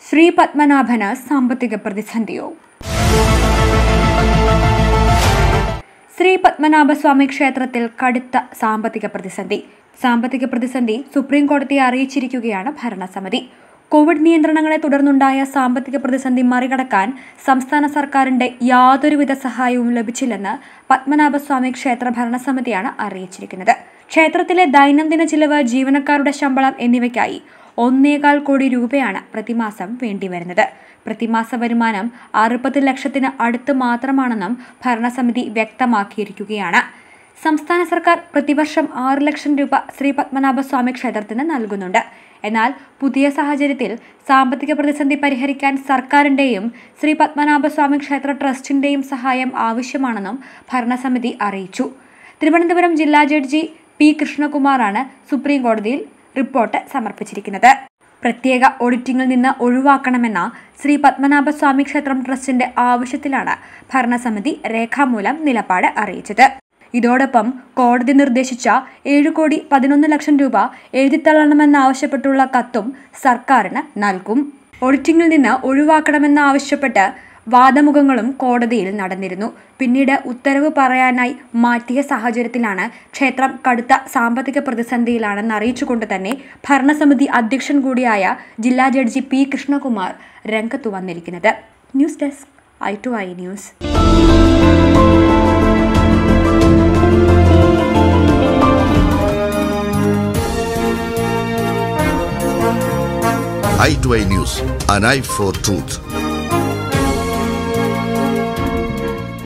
ശ്രീ പത്മനാഭന് സാമ്പത്തിക പ്രതിസന്ധിയോ ശ്രീ പത്മനാഭസ്വാമി ക്ഷേത്രത്തിൽ കടുത്ത സാമ്പത്തിക പ്രതിസന്ധി സാമ്പത്തിക പ്രതിസന്ധി സുപ്രീം കോടതിയെ അറിയിച്ചിരിക്കുകയാണ് ഭരണസമിതി കോവിഡ് നിയന്ത്രണങ്ങളെ തുടർന്നുണ്ടായ സാമ്പത്തിക പ്രതിസന്ധി മറികടക്കാൻ സംസ്ഥാന സർക്കാരിന്റെ യാതൊരുവിധ സഹായവും ലഭിച്ചില്ലെന്ന് പത്മനാഭസ്വാമി ക്ഷേത്ര ഭരണസമിതിയാണ് അറിയിച്ചിരിക്കുന്നത് ക്ഷേത്രത്തിലെ ദൈനംദിന ചിലവ് ജീവനക്കാരുടെ ശമ്പളം എന്നിവയ്ക്കായി ഒന്നേകാൽ കോടി രൂപയാണ് പ്രതിമാസം വേണ്ടിവരുന്നത് പ്രതിമാസ വരുമാനം അറുപത് ലക്ഷത്തിന് അടുത്ത് മാത്രമാണെന്നും ഭരണസമിതി വ്യക്തമാക്കിയിരിക്കുകയാണ് സംസ്ഥാന സർക്കാർ പ്രതിവർഷം ആറ് ലക്ഷം രൂപ ശ്രീ പത്മനാഭസ്വാമി ക്ഷേത്രത്തിന് നൽകുന്നുണ്ട് എന്നാൽ പുതിയ സാഹചര്യത്തിൽ സാമ്പത്തിക പ്രതിസന്ധി പരിഹരിക്കാൻ സർക്കാരിന്റെയും ശ്രീ പത്മനാഭസ്വാമി ക്ഷേത്ര ട്രസ്റ്റിന്റെയും സഹായം ആവശ്യമാണെന്നും ഭരണസമിതി അറിയിച്ചു തിരുവനന്തപുരം ജില്ലാ ജഡ്ജി പി കൃഷ്ണകുമാറാണ് സുപ്രീം കോടതിയിൽ റിപ്പോർട്ട് സമർപ്പിച്ചിരിക്കുന്നത് പ്രത്യേക ഓഡിറ്റിംഗിൽ നിന്ന് ഒഴിവാക്കണമെന്ന ശ്രീ പത്മനാഭസ്വാമി ക്ഷേത്രം ട്രസ്റ്റിന്റെ ആവശ്യത്തിലാണ് ഭരണസമിതി രേഖാമൂലം നിലപാട് അറിയിച്ചത് ഇതോടൊപ്പം കോടതി നിർദ്ദേശിച്ച ഏഴ് കോടി പതിനൊന്ന് ലക്ഷം രൂപ എഴുതിത്തള്ളണമെന്നാവശ്യപ്പെട്ടുള്ള കത്തും സർക്കാരിന് നൽകും ഓഡിറ്റിംഗിൽ നിന്ന് ഒഴിവാക്കണമെന്നാവശ്യപ്പെട്ട് വാദമുഖങ്ങളും കോടതിയിൽ നടന്നിരുന്നു പിന്നീട് ഉത്തരവ് പറയാനായി മാറ്റിയ സാഹചര്യത്തിലാണ് ക്ഷേത്രം കടുത്ത സാമ്പത്തിക പ്രതിസന്ധിയിലാണെന്ന് അറിയിച്ചുകൊണ്ട് തന്നെ ഭരണസമിതി അധ്യക്ഷൻ കൂടിയായ ജില്ലാ ജഡ്ജി പി കൃഷ്ണകുമാർ രംഗത്തു വന്നിരിക്കുന്നത് news desk I two I news i2i News, an eye for truth.